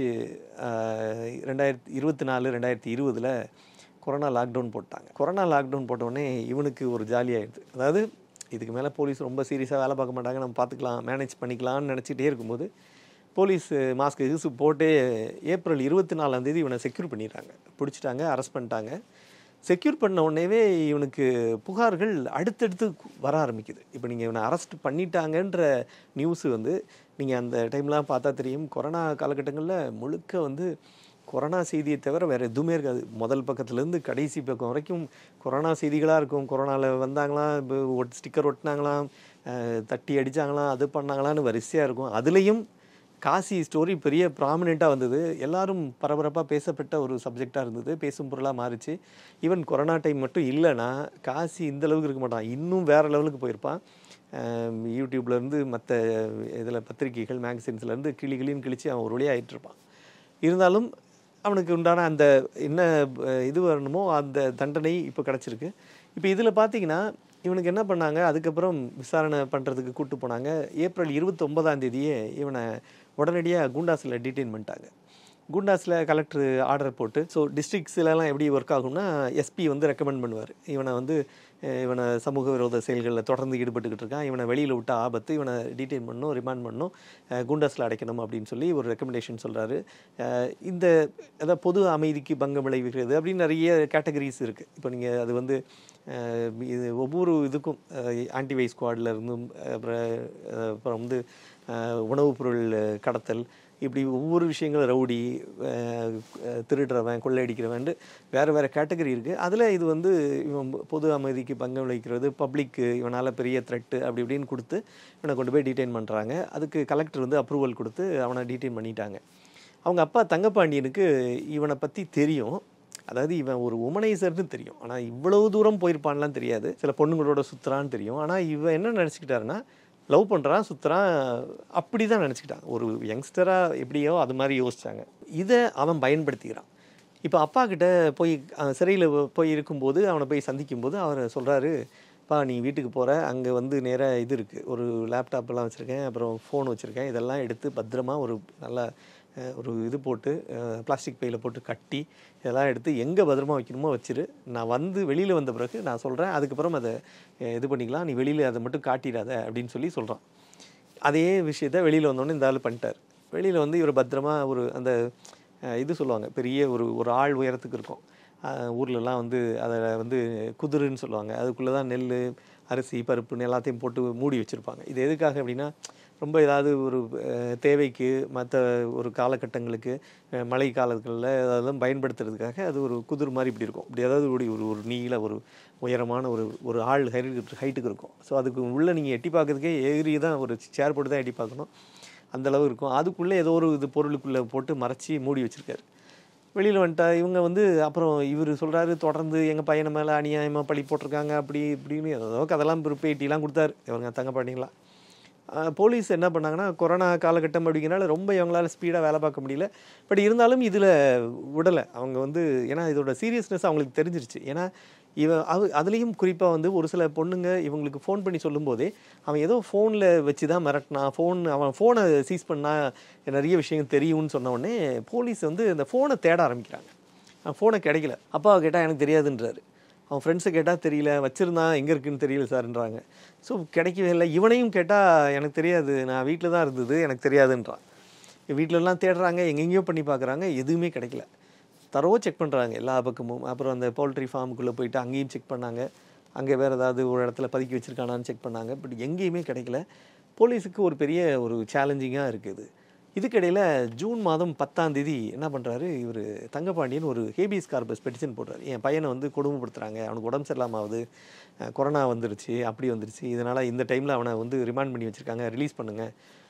அஹ், ரெண்டாயிரத்தி இருபத்தி நாலு ரெண்டாயிரத்தி இருபதில் கொரோனா லாக்டவுன் போட்டாங்க கொரோனா லாக்டவுன் போட்டோடனே இவனுக்கு ஒரு ஜாலியாகிடுது அதாவது இதுக்கு மேலே போலீஸ் ரொம்ப சீரியஸாக வேலை பார்க்க மாட்டாங்க நம்ம பார்த்துக்கலாம் மேனேஜ் பண்ணிக்கலாம்னு நினச்சிட்டே இருக்கும்போது போலீஸ் மாஸ்க் கிசு போட்டு ஏப்ரல் இருபத்தி நாலாம் தேதி இவனை செக்யூர் பண்ணிடுறாங்க பிடிச்சிட்டாங்க அரெஸ்ட் பண்ணிட்டாங்க செக்யூர் பண்ண உடனேவே இவனுக்கு புகார்கள் அடுத்தடுத்து கு- வர ஆரம்பிக்குது இப்போ நீங்கள் இவனை அரெஸ்ட் பண்ணிட்டாங்கன்ற நியூஸ் வந்து நீங்கள் அந்த டைம்லாம் பார்த்தா தெரியும் கொரோனா காலகட்டங்களில் முழுக்க வந்து கொரோனா செய்தியை தவிர வேறு எதுவுமே இருக்காது முதல் பக்கத்துலேருந்து கடைசி பக்கம் வரைக்கும் கொரோனா செய்திகளாக இருக்கும் கொரோனாவில் வந்தாங்களாம் இப்போ ஒட் ஸ்டிக்கர் ஒட்டினாங்களாம் அஹ், தட்டி அடித்தாங்களாம் அது பண்ணாங்களான்னு வரிசையாக இருக்கும் அதுலேயும் காசி ஸ்டோரி பெரிய ப்ராமினெண்ட்டாக வந்தது எல்லாரும் பரபரப்பாக பேசப்பட்ட ஒரு சப்ஜெக்டாக இருந்தது பேசும் பொருளாக மாறிச்சு ஈவன் கொரோனா டைம் மட்டும் இல்லைன்னா காசி இந்த அளவுக்கு இருக்க மாட்டான் இன்னும் வேறு லெவலுக்கு போயிருப்பான் அஹ் யூடியூப்லேருந்து மற்ற இதில் பத்திரிகைகள் மேகசின்ஸ்லேருந்து கிளி கிளின்னு கிழிச்சு அவன் ஒரு வழியாக ஆயிட்டு இருப்பான் இருந்தாலும் அவனுக்கு உண்டான அந்த என்ன அஹ், இது வரணுமோ அந்த தண்டனை இப்போ கிடச்சிருக்கு இப்போ இதில் பார்த்தீங்கன்னா இவனுக்கு என்ன பண்ணாங்க அதுக்கப்புறம் விசாரணை பண்ணுறதுக்கு கூட்டு போனாங்க ஏப்ரல் இருபத்தொம்பதாம் தேதியே இவனை உடனடியாக குண்டாஸில் டீடைன் பண்ணிட்டாங்க குண்டாஸில் கலெக்டர் ஆர்டர் போட்டு ஸோ டிஸ்ட்ரிக்ஸ்லலாம் எப்படி ஒர்க் ஆகும்னா எஸ்பி வந்து ரெக்கமெண்ட் பண்ணுவார் இவனை வந்து அஹ், இவனை சமூக விரோத செயல்களில் தொடர்ந்து ஈடுபட்டுக்கிட்டு இருக்கான் இவனை வெளியில் விட்ட ஆபத்து இவனை டீடைன் பண்ணணும் ரிமாண்ட் பண்ணணும் அஹ், குண்டாஸில் அடைக்கணும் அப்படின்னு சொல்லி ஒரு ரெக்கமெண்டேஷன் சொல்கிறாரு இந்த அதாவது பொது அமைதிக்கு பங்கம் விளைவிக்கிறது அப்படின்னு நிறைய கேட்டகரிஸ் இருக்குது இப்போ நீங்கள் அது வந்து அஹ், இது ஒவ்வொரு இதுக்கும் ஆன்டிவை ஸ்குவாடில் இருந்தும் அப்புறம் அஹ், அப்புறம் வந்து அஹ், உணவுப் பொருள் கடத்தல் இப்படி ஒவ்வொரு விஷயங்களும் ரவுடி அஹ், அஹ், திருடுறவன் கொள்ளையடிக்கிறவன் வேறு வேறு கேட்டகரி இருக்குது அதில் இது வந்து இவன் பொது அமைதிக்கு பங்கம் விளைவிக்கிறது பப்ளிக்கு இவனால் பெரிய த்ரெட்டு அப்படி இப்படின்னு கொடுத்து இவனை கொண்டு போய் டீடைன் பண்ணுறாங்க அதுக்கு கலெக்டர் வந்து அப்ரூவல் கொடுத்து அவனை டீடைன் பண்ணிட்டாங்க அவங்க அப்பா தங்கப்பாண்டியனுக்கு இவனை பற்றி தெரியும் அதாவது இவன் ஒரு உமனைசர்னு தெரியும் ஆனால் இவ்வளவு தூரம் போயிருப்பான்லாம் தெரியாது சில பொண்ணுங்களோட சுற்றுறான்னு தெரியும் ஆனால் இவன் என்ன நினச்சிக்கிட்டாருன்னா லவ் பண்ணுறான் சுற்றுறான் அப்படி தான் நினச்சிக்கிட்டான் ஒரு யங்ஸ்டராக எப்படியோ அது மாதிரி யோசிச்சாங்க இதை அவன் பயன்படுத்திக்கிறான் இப்போ அப்பா கிட்ட போய் சிறையில் போய் இருக்கும்போது அவனை போய் சந்திக்கும்போது அவர் சொல்கிறாரு பா நீ வீட்டுக்கு போகிற அங்கே வந்து நேராக இது இருக்குது ஒரு லேப்டாப்லாம் வச்சுருக்கேன் அப்புறம் ஃபோன் வச்சுருக்கேன் இதெல்லாம் எடுத்து பத்திரமா ஒரு நல்ல அஹ், ஒரு இது போட்டு பிளாஸ்டிக் பையில் போட்டு கட்டி இதெல்லாம் எடுத்து எங்கே பத்திரமா வைக்கணுமோ வச்சிரு நான் வந்து வெளியில் வந்த பிறகு நான் சொல்கிறேன் அதுக்கப்புறம் அதை அஹ், இது பண்ணிக்கலாம் நீ வெளியில் அதை மட்டும் காட்டிடாத அப்படின்னு சொல்லி சொல்கிறான் அதே விஷயத்த வெளியில் வந்தோடனே இந்த ஆள் பண்ணிட்டார் வெளியில் வந்து இவர் பத்திரமா ஒரு அந்த அஹ், இது சொல்லுவாங்க பெரிய ஒரு ஒரு ஆள் உயரத்துக்கு இருக்கும் அஹ், ஊர்லலாம் வந்து அதை வந்து குதிருன்னு சொல்லுவாங்க அதுக்குள்ளே தான் நெல் அரிசி பருப்புன்னு எல்லாத்தையும் போட்டு மூடி வச்சுருப்பாங்க இது எதுக்காக அப்படின்னா ரொம்ப ஏதாவது ஒரு அஹ், தேவைக்கு மற்ற ஒரு காலகட்டங்களுக்கு அஹ், மழை காலங்களில் அதெல்லாம் பயன்படுத்துறதுக்காக அது ஒரு குதிர் மாதிரி இப்படி இருக்கும் இப்படி அதாவது ஒரு ஒரு ஒரு நீள ஒரு உயரமான ஒரு ஒரு ஆள் ஹைட்டு ஹைட்டுக்கு இருக்கும் ஸோ அதுக்கு உள்ளே நீங்கள் எட்டி பார்க்கறதுக்கே ஏறி தான் ஒரு சேர் போட்டு தான் எட்டி பார்க்கணும் அந்த அளவு இருக்கும் அதுக்குள்ளே ஏதோ ஒரு இது பொருளுக்குள்ளே போட்டு மறைச்சி மூடி வச்சிருக்காரு வெளியில் வந்துட்டா இவங்க வந்து அப்புறம் இவர் சொல்கிறாரு தொடர்ந்து எங்கள் பையனை மேலே அநியாயமாக பழி போட்டிருக்காங்க அப்படி இப்படின்னு ஏதோ கதெல்லாம் ஒரு பேட்டிலாம் கொடுத்தாரு இவங்க தங்கப்பாண்டிங்களாம் ஆஹ் போலீஸ் என்ன பண்ணாங்கன்னா கொரோனா காலகட்டம் அப்படிங்கிறனால ரொம்ப இவங்களால ஸ்பீடாக வேலை பார்க்க முடியல பட் இருந்தாலும் இதில் விடலை அவங்க வந்து ஏன்னா இதோட சீரியஸ்னஸ் அவங்களுக்கு தெரிஞ்சிருச்சு ஏன்னா இவன் அது அதுலேயும் குறிப்பாக வந்து ஒரு சில பொண்ணுங்க இவங்களுக்கு ஃபோன் பண்ணி சொல்லும்போதே அவன் ஏதோ ஃபோனில் வச்சு தான் மிரட்டினான் ஃபோன் அவன் ஃபோனை சீஸ் பண்ணா நிறைய விஷயங்கள் தெரியும்னு சொன்ன உடனே போலீஸ் வந்து இந்த ஃபோனை தேட ஆரம்பிக்கிறாங்க அவன் ஃபோனை கிடைக்கல அப்பாவை கேட்டால் எனக்கு தெரியாதுன்றாரு அவன் ஃப்ரெண்ட்ஸை கேட்டால் தெரியல வச்சுருந்தான் எங்கே இருக்குன்னு தெரியல சார்ன்றாங்க ஸோ கிடைக்கவே இல்லை இவனையும் கேட்டால் எனக்கு தெரியாது நான் வீட்டில் தான் இருந்தது எனக்கு தெரியாதுன்றான் வீட்டிலலாம் தேடுறாங்க எங்கெங்கேயோ பண்ணி பார்க்குறாங்க எதுவுமே கிடைக்கல தரவோ செக் பண்ணுறாங்க எல்லா பக்கமும் அப்புறம் அந்த போல்ட்ரி ஃபார்முக்குள்ளே போயிட்டு அங்கேயும் செக் பண்ணாங்க அங்கே வேறு ஏதாவது ஒரு இடத்துல பதுக்கி வச்சுருக்கானான்னு செக் பண்ணாங்க பட் எங்கேயுமே கிடைக்கல போலீஸுக்கு ஒரு பெரிய ஒரு சேலஞ்சிங்காக இருக்குது இதுக்கிடையில் ஜூன் மாதம் பத்தாம் தேதி என்ன பண்ணுறாரு இவர் தங்கபாண்டியன் ஒரு ஹேபியஸ் கார்பஸ் பெட்டிஷன் போடுறாரு என் பையனை வந்து கொடுமைப்படுத்துகிறாங்க அவனுக்கு உடம்பு சரியில்லாமல் ஆகுது அஹ் கொரோனா வந்துருச்சு அப்படி வந்துருச்சு இதனால் இந்த டைமில் அவனை வந்து ரிமாண்ட் பண்ணி வச்சுருக்காங்க ரிலீஸ் பண்ணுங்கள்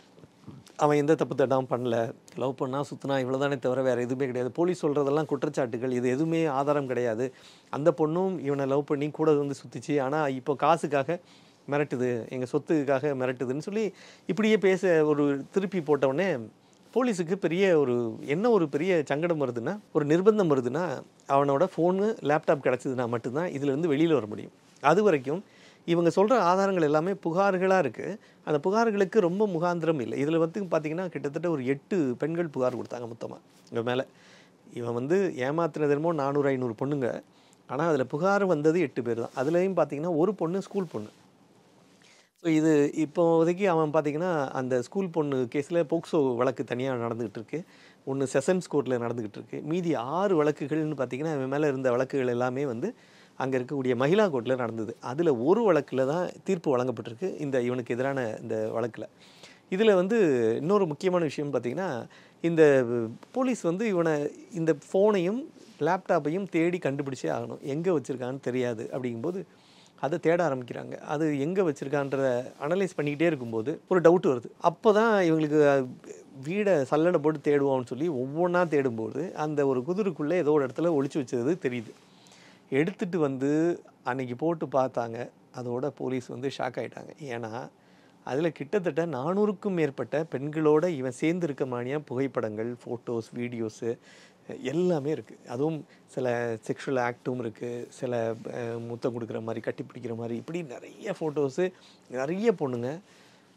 அவன் எந்த தப்பு தட்டாமல் பண்ணல லவ் பண்ணா சுற்றினா இவ்வளோ தானே தவிர வேறு எதுவுமே கிடையாது போலீஸ் சொல்கிறதெல்லாம் குற்றச்சாட்டுகள் இது எதுவுமே ஆதாரம் கிடையாது அந்த பொண்ணும் இவனை லவ் பண்ணி கூட வந்து சுற்றிச்சு ஆனால் இப்போ காசுக்காக மிரட்டுது எங்கள் சொத்துக்காக மிரட்டுதுன்னு சொல்லி இப்படியே பேச ஒரு திருப்பி போட்டவுடனே போலீஸுக்கு பெரிய ஒரு என்ன ஒரு பெரிய சங்கடம் வருதுன்னா ஒரு நிர்பந்தம் வருதுன்னா அவனோட ஃபோனு லேப்டாப் கிடச்சிதுன்னா மட்டும்தான் இதுலேருந்து வெளியில் வர முடியும் அது வரைக்கும் இவங்க சொல்கிற ஆதாரங்கள் எல்லாமே புகார்களாக இருக்குது அந்த புகார்களுக்கு ரொம்ப முகாந்திரம் இல்லை இதில் வந்து பார்த்திங்கன்னா கிட்டத்தட்ட ஒரு எட்டு பெண்கள் புகார் கொடுத்தாங்க மொத்தமாக இவன் மேலே இவன் வந்து ஏமாத்தினது என்னமோ நானூறு ஐநூறு பொண்ணுங்க ஆனால் அதில் புகார் வந்தது எட்டு பேர் தான் அதுலேயும் பார்த்தீங்கன்னா ஒரு பொண்ணு ஸ்கூல் பொண்ணு ஸோ இது இப்போதைக்கு அவன் பார்த்தீங்கன்னா அந்த ஸ்கூல் பொண்ணு கேஸில் போக்சோ வழக்கு தனியாக நடந்துகிட்டு இருக்கு ஒன்று செஷன்ஸ் கோர்ட்டில் நடந்துகிட்டு இருக்கு மீதி ஆறு வழக்குகள்னு பார்த்தீங்கன்னா இவன் மேலே இருந்த வழக்குகள் எல்லாமே வந்து அங்கே இருக்கக்கூடிய மகிழா கோர்ட்டில் நடந்தது அதில் ஒரு வழக்கில் தான் தீர்ப்பு வழங்கப்பட்டிருக்கு இந்த இவனுக்கு எதிரான இந்த வழக்கில் இதில் வந்து இன்னொரு முக்கியமான விஷயம் பார்த்தீங்கன்னா இந்த போலீஸ் வந்து இவனை இந்த ஃபோனையும் லேப்டாப்பையும் தேடி கண்டுபிடிச்சே ஆகணும் எங்கே வச்சுருக்கான்னு தெரியாது அப்படிங்கும்போது அதை தேட ஆரம்பிக்கிறாங்க அது எங்கே வச்சுருக்கான்ற அனலைஸ் பண்ணிக்கிட்டே இருக்கும்போது ஒரு டவுட் வருது அப்போ தான் இவங்களுக்கு அஹ், வீடை சல்லடை போட்டு தேடுவோம்னு சொல்லி ஒவ்வொன்றா தேடும்போது அந்த ஒரு குதிரைக்குள்ளே ஏதோ ஒரு இடத்துல ஒளிச்சு வச்சது தெரியுது எடுத்துட்டு வந்து அன்னைக்கு போட்டு பார்த்தாங்க அதோட போலீஸ் வந்து ஷாக் ஆயிட்டாங்க ஏன்னா அதில் கிட்டத்தட்ட நானூறுக்கும் மேற்பட்ட பெண்களோட இவன் சேர்ந்து இருக்க மாதிரியா புகைப்படங்கள் ஃபோட்டோஸ் வீடியோஸு எல்லாமே இருக்குது அதுவும் சில செக்ஷுவல் ஆக்டும் இருக்குது சில அஹ், முத்தம் கொடுக்குற மாதிரி கட்டி பிடிக்கிற மாதிரி இப்படி நிறைய ஃபோட்டோஸு நிறைய பொண்ணுங்க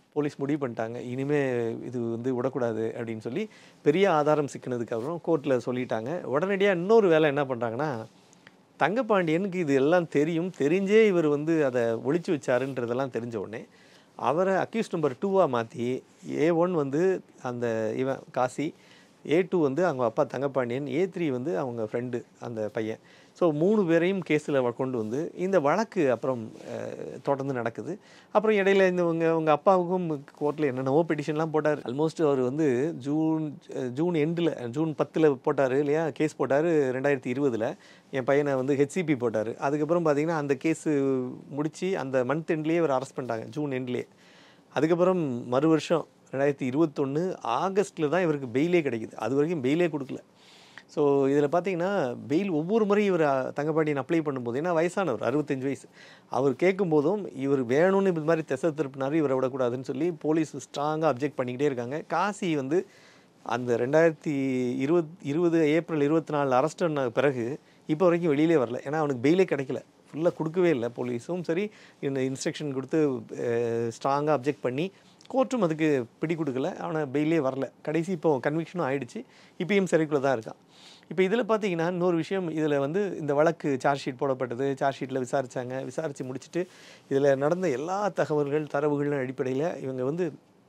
போலீஸ் முடிவு பண்ணிட்டாங்க இனிமே இது வந்து விடக்கூடாது அப்படின்னு சொல்லி பெரிய ஆதாரம் சிக்கினதுக்கு அப்புறம் கோர்ட்டில் சொல்லிட்டாங்க உடனடியாக இன்னொரு வேலை என்ன பண்ணுறாங்கன்னா தங்கப்பாண்டியனுக்கு இது எல்லாம் தெரியும் தெரிஞ்சே இவர் வந்து அதை ஒளிச்சு வச்சாருன்றதெல்லாம் தெரிஞ்ச உடனே அவரை அக்யூஸ் நம்பர் டூவாக மாற்றி ஏ ஒன் வந்து அந்த இவன் காசி ஏ டூ வந்து அவங்க அப்பா தங்கப்பாண்டியன் ஏ த்ரீ வந்து அவங்க ஃப்ரெண்டு அந்த பையன் ஸோ மூணு பேரையும் கேஸில் கொண்டு வந்து இந்த வழக்கு அப்புறம் அஹ், தொடர்ந்து நடக்குது அப்புறம் இடையில இந்த உங்க உங்கள் அப்பாவுக்கும் கோர்ட்டில் என்னென்னவோ பெட்டிஷன்லாம் போட்டார் ஆல்மோஸ்ட் அவர் வந்து ஜூன் அஹ், ஜூன் எண்டில் ஜூன் பத்தில் போட்டார் இல்லையா கேஸ் போட்டார் ரெண்டாயிரத்தி இருபதில் என் பையனை வந்து ஹெச்சிபி போட்டார் அதுக்கப்புறம் பார்த்தீங்கன்னா அந்த கேஸு முடித்து அந்த மந்த் எண்ட்லேயே அவர் அரெஸ்ட் பண்ணிட்டாங்க ஜூன் எண்ட்லேயே அதுக்கப்புறம் மறு வருஷம் ரெண்டாயிரத்தி இருபத்தொன்று ஆகஸ்ட்டில் தான் இவருக்கு பெயிலே கிடைக்குது அது வரைக்கும் பெயிலே கொடுக்கல ஸோ இதில் பார்த்தீங்கன்னா பெயில் ஒவ்வொரு முறையும் இவர் அஹ், தங்கப்பாண்டியன் அப்ளை பண்ணும்போது ஏன்னா வயசானவர் அறுபத்தஞ்சு வயசு அவர் கேட்கும்போதும் இவர் வேணும்னு இது மாதிரி திசை திருப்பினாரு இவரை விடக்கூடாதுன்னு சொல்லி போலீஸ் ஸ்ட்ராங்காக அப்ஜெக்ட் பண்ணிக்கிட்டே இருக்காங்க காசி வந்து அந்த ரெண்டாயிரத்தி இருபத் இருபது ஏப்ரல் இருபத்தி நாலு அரெஸ்ட் பண்ண பிறகு இப்போ வரைக்கும் வெளியிலே வரல ஏன்னா அவனுக்கு பெயிலே கிடைக்கல ஃபுல்லாக கொடுக்கவே இல்லை போலீஸும் சரி இந்த இன்ஸ்ட்ரக்ஷன் கொடுத்து ஸ்ட்ராங்காக அப்ஜெக்ட் பண்ணி கோர்ட்டும் அதுக்கு பிடி கொடுக்கல அவனை பெயிலே வரல கடைசி இப்போ கன்விக்ஷனும் ஆயிடுச்சு இப்பயும் சிறைக்குள்ளே தான் இருக்கான் இப்போ இதில் பார்த்தீங்கன்னா இன்னொரு விஷயம் இதில் வந்து இந்த வழக்கு சார்ஜ் ஷீட் போடப்பட்டது சார்ஜ் ஷீட்டில் விசாரிச்சாங்க விசாரித்து முடிச்சுட்டு இதில் நடந்த எல்லா தகவல்கள் தரவுகளின் அடிப்படையில் இவங்க வந்து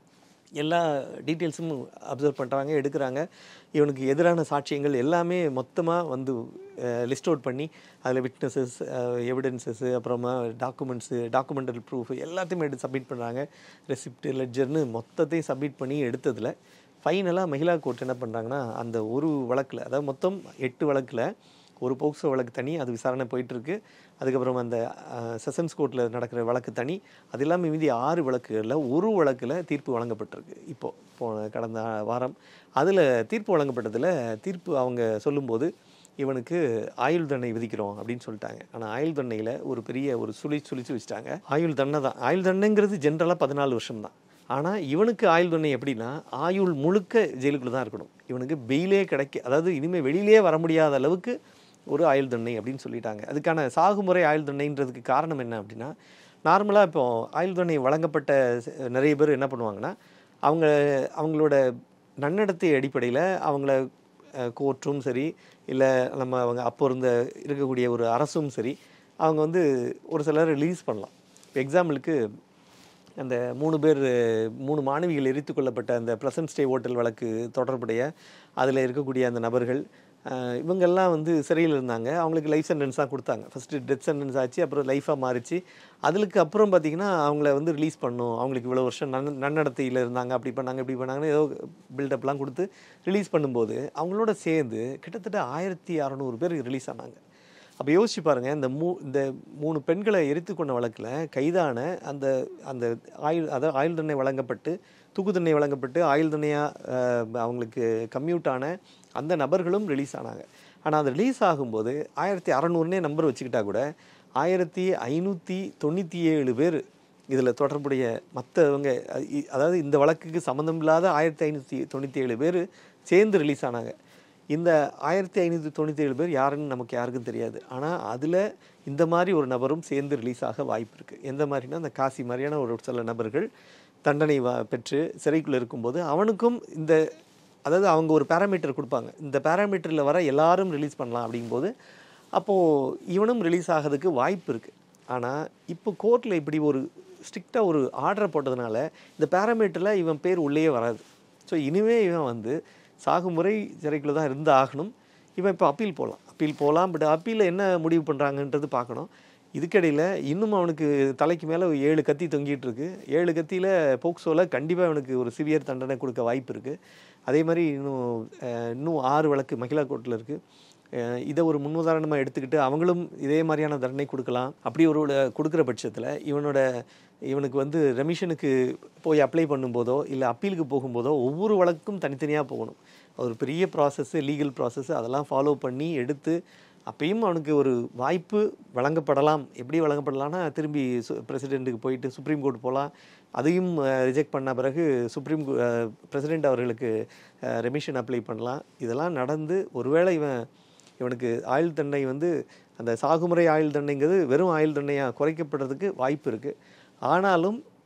எல்லா டீட்டெயில்ஸும் அப்சர்வ் பண்ணுறாங்க எடுக்கிறாங்க இவனுக்கு எதிரான சாட்சியங்கள் எல்லாமே மொத்தமாக வந்து லிஸ்ட் அவுட் பண்ணி அதில் விட்னஸஸ் எவிடன்சஸ்ஸு அப்புறமா டாக்குமெண்ட்ஸு டாக்குமெண்டல் ப்ரூஃப் எல்லாத்தையுமே எடுத்து சப்மிட் பண்ணுறாங்க ரெசிப்ட் லெட்ஜர்னு மொத்தத்தையும் சப்மிட் பண்ணி எடுத்ததில் ஃபைனலாக மகிழா கோர்ட் என்ன பண்ணுறாங்கன்னா அந்த ஒரு வழக்கில் அதாவது மொத்தம் எட்டு வழக்கில் ஒரு போக்சோ வழக்கு தனி அது விசாரணை போயிட்டுருக்கு அதுக்கப்புறம் அந்த செஷன்ஸ் கோர்ட்டில் நடக்கிற வழக்கு தனி அது இல்லாமல் மீதி ஆறு வழக்குகளில் ஒரு வழக்கில் தீர்ப்பு வழங்கப்பட்டிருக்கு இப்போது போன கடந்த வாரம் அதில் தீர்ப்பு வழங்கப்பட்டதில் தீர்ப்பு அவங்க சொல்லும்போது இவனுக்கு ஆயுள் தண்டனை விதிக்கிறோம் அப்படின்னு சொல்லிட்டாங்க ஆனால் ஆயுள் தண்டனையில் ஒரு பெரிய ஒரு சுழி சுழிச்சு வச்சுட்டாங்க ஆயுள் தண்டனை தான் ஆயுள் தண்டனைங்கிறது ஜென்ரலாக பதினாலு வருஷம் தான் ஆனால் இவனுக்கு ஆயுள் தண்டனை எப்படின்னா ஆயுள் முழுக்க ஜெயிலுக்குள்ள தான் இருக்கணும் இவனுக்கு பெயிலே கிடைக்க அதாவது இனிமேல் வெளியிலே வர முடியாத அளவுக்கு ஒரு ஆயுள் தண்டனை அப்படின்னு சொல்லிட்டாங்க அதுக்கான சாகுமுறை ஆயுள் தண்டனைன்றதுக்கு காரணம் என்ன அப்படின்னா நார்மலாக இப்போ ஆயுள் தண்டனை வழங்கப்பட்ட ச- நிறைய பேர் என்ன பண்ணுவாங்கன்னா அவங்க அவங்களோட நன்னடத்தை அடிப்படையில் அவங்கள கோர்ட்டும் சரி இல்லை நம்ம அவங்க அப்போ இருந்த இருக்கக்கூடிய ஒரு அரசும் சரி அவங்க வந்து ஒரு சிலர் ரிலீஸ் பண்ணலாம் இப்போ எக்ஸாம்பிளுக்கு அந்த மூணு பேர் மூணு மாணவிகள் எரித்து கொள்ளப்பட்ட அந்த ப்ளசன்ட் ஸ்டே ஹோட்டல் வழக்கு தொடர்புடைய அதில் இருக்கக்கூடிய அந்த நபர்கள் அஹ், இவங்கெல்லாம் வந்து சிறையில் இருந்தாங்க அவங்களுக்கு லைஃப் சென்டென்ஸ் தான் கொடுத்தாங்க ஃபஸ்ட்டு டெத் சென்டென்ஸ் ஆச்சு அப்புறம் லைஃபாக மாறிச்சு அதுக்கு அப்புறம் பார்த்திங்கன்னா அவங்கள வந்து ரிலீஸ் பண்ணும் அவங்களுக்கு இவ்வளோ வருஷம் நன் நன்னடத்தையில் இருந்தாங்க அப்படி பண்ணாங்க இப்படி பண்ணாங்கன்னு ஏதோ பில்டப்லாம் கொடுத்து ரிலீஸ் பண்ணும்போது அவங்களோட சேர்ந்து கிட்டத்தட்ட ஆயிரத்தி அறநூறு பேர் ரிலீஸ் ஆனாங்க அப்போ யோசிச்சு பாருங்க இந்த மூ இந்த மூணு பெண்களை எரித்து கொண்ட வழக்கில் கைதான அந்த அந்த ஆயுள் அதாவது ஆயுள் தண்டனை வழங்கப்பட்டு தூக்கு தண்டனை வழங்கப்பட்டு ஆயுள் தண்டனையாக அவங்களுக்கு கம்யூட் ஆன அந்த நபர்களும் ரிலீஸ் ஆனாங்க ஆனால் அது ரிலீஸ் ஆகும்போது ஆயிரத்தி அறநூறுனே நம்பர் வச்சுக்கிட்டா கூட ஆயிரத்தி ஐநூற்றி தொண்ணூற்றி ஏழு பேர் இதில் தொடர்புடைய மற்றவங்க அதாவது இந்த வழக்குக்கு சம்மந்தம் இல்லாத ஆயிரத்தி ஐநூற்றி தொண்ணூற்றி ஏழு பேர் சேர்ந்து ரிலீஸ் ஆனாங்க இந்த ஆயிரத்தி ஐநூற்றி தொண்ணூற்றி ஏழு பேர் யாருன்னு நமக்கு யாருக்கும் தெரியாது ஆனால் அதில் இந்த மாதிரி ஒரு நபரும் சேர்ந்து ரிலீஸ் ஆக வாய்ப்பு இருக்குது எந்த மாதிரினா அந்த காசி மாதிரியான ஒரு சில நபர்கள் தண்டனை வா பெற்று சிறைக்குள்ளே இருக்கும்போது அவனுக்கும் இந்த அதாவது அவங்க ஒரு பேராமீட்டர் கொடுப்பாங்க இந்த பேராமீட்டரில் வர எல்லாரும் ரிலீஸ் பண்ணலாம் அப்படிங்கும்போது அப்போது இவனும் ரிலீஸ் ஆகிறதுக்கு வாய்ப்பு இருக்குது ஆனால் இப்போ கோர்ட்டில் இப்படி ஒரு ஸ்ட்ரிக்டாக ஒரு ஆர்டரை போட்டதுனால இந்த பேராமீட்டரில் இவன் பேர் உள்ளேயே வராது ஸோ இனிமே இவன் வந்து சாகுமுறை சிறைக்குள்ளே தான் இருந்து ஆகணும் இவன் இப்போ அப்பீல் போகலாம் அப்பீல் போகலாம் பட் அப்பீலில் என்ன முடிவு பண்ணுறாங்கன்றது பார்க்கணும் இதுக்கடையில் இன்னும் அவனுக்கு தலைக்கு மேலே ஏழு கத்தி தொங்கிட்டு இருக்கு ஏழு கத்தியில் போக்சோவில் கண்டிப்பாக அவனுக்கு ஒரு சிவியர் தண்டனை கொடுக்க வாய்ப்பு இருக்குது அதே மாதிரி இன்னும் அஹ், இன்னும் ஆறு வழக்கு மகிழா கோர்ட்டில் இருக்குது இதை ஒரு முன்னுதாரணமாக எடுத்துக்கிட்டு அவங்களும் இதே மாதிரியான தண்டனை கொடுக்கலாம் அப்படி ஒரு கொடுக்குற பட்சத்தில் இவனோட இவனுக்கு வந்து ரெமிஷனுக்கு போய் அப்ளை பண்ணும்போதோ இல்லை அப்பீலுக்கு போகும்போதோ ஒவ்வொரு வழக்கும் தனித்தனியாக போகணும் ஒரு பெரிய ப்ராசஸ்ஸு லீகல் ப்ராசஸ் அதெல்லாம் ஃபாலோ பண்ணி எடுத்து அப்பயும் அவனுக்கு ஒரு வாய்ப்பு வழங்கப்படலாம் எப்படி வழங்கப்படலாம்னா திரும்பி பிரசிடெண்ட்டுக்கு போயிட்டு சுப்ரீம் கோர்ட் போகலாம் அதையும் ரிஜெக்ட் பண்ண பிறகு சுப்ரீம் பிரசிடெண்ட் அவர்களுக்கு ரெமிஷன் அப்ளை பண்ணலாம் இதெல்லாம் நடந்து ஒருவேளை இவன் இவனுக்கு ஆயுள் தண்டனை வந்து அந்த சாகுமுறை ஆயுள் தண்டனைங்கிறது வெறும் ஆயுள் தண்டனையாக குறைக்கப்படுறதுக்கு வாய்ப்பு இருக்குது ஆனாலும்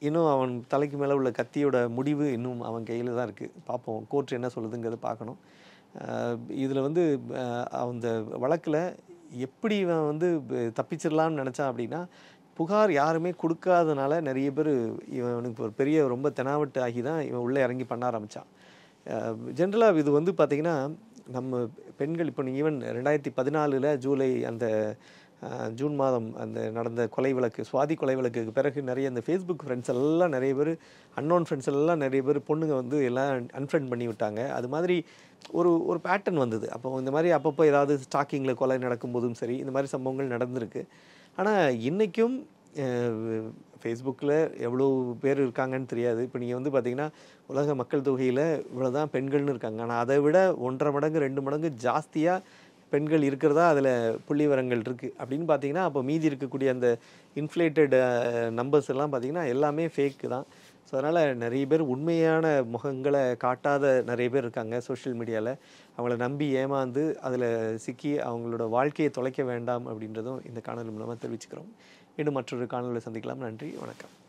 இன்னும் அவன் தலைக்கு மேலே உள்ள கத்தியோட முடிவு இன்னும் அவன் கையில் தான் இருக்குது பார்ப்போம் கோர்ட் என்ன சொல்லுதுங்கிறத பார்க்கணும் இதில் வந்து அஹ், அந்த வழக்கில் எப்படி இவன் வந்து ப- தப்பிச்சிடலாம்னு நினச்சான் அப்படின்னா புகார் யாருமே கொடுக்காதனால நிறைய பேர் இவனுக்கு ஒரு பெரிய ரொம்ப தெனாவட்டு ஆகி தான் இவன் உள்ளே இறங்கி பண்ண ஆரம்பித்தான் ஜென்ரலாக இது வந்து பார்த்திங்கன்னா நம்ம பெண்கள் இப்போ ஈவன் ரெண்டாயிரத்தி பதினாலில் ஜூலை அந்த அஹ், ஜூன் மாதம் அந்த நடந்த கொலை வழக்கு சுவாதி கொலை வழக்குக்கு பிறகு நிறைய இந்த ஃபேஸ்புக் ஃப்ரெண்ட்ஸ் எல்லாம் நிறைய பேர் அன்னோன் ஃப்ரெண்ட்ஸ் எல்லாம் நிறைய பேர் பொண்ணுங்க வந்து எல்லாம் அன்ஃப்ரெண்ட் பண்ணி விட்டாங்க அது மாதிரி ஒரு ஒரு பேட்டர்ன் வந்தது அப்போ இந்த மாதிரி அப்பப்போ ஏதாவது ஸ்டாக்கிங்கில் கொலை நடக்கும்போதும் சரி இந்த மாதிரி சம்பவங்கள் நடந்திருக்கு ஆனால் இன்றைக்கும் ஃபேஸ்புக்கில் எவ்வளோ பேர் இருக்காங்கன்னு தெரியாது இப்போ நீங்கள் வந்து பார்த்தீங்கன்னா உலக மக்கள் தொகையில் இவ்வளோ தான் பெண்கள்னு இருக்காங்க ஆனால் அதை விட ஒன்றரை மடங்கு ரெண்டு மடங்கு ஜாஸ்தியாக பெண்கள் இருக்கிறதா அதில் புள்ளி விவரங்கள் இருக்குது அப்படின்னு பார்த்தீங்கன்னா அப்போ மீதி இருக்கக்கூடிய அந்த இன்ஃப்ளேட்டட் நம்பர்ஸ் எல்லாம் பார்த்தீங்கன்னா எல்லாமே ஃபேக்கு தான் ஸோ அதனால் நிறைய பேர் உண்மையான முகங்களை காட்டாத நிறைய பேர் இருக்காங்க சோஷியல் மீடியாவில் அவங்கள நம்பி ஏமாந்து அதில் சிக்கி அவங்களோட வாழ்க்கையை தொலைக்க வேண்டாம் அப்படின்றதும் இந்த காணொலி மூலமாக தெரிவிச்சுக்கிறோம் மீண்டும் மற்றொரு காணொலியில் சந்திக்கலாம் நன்றி வணக்கம்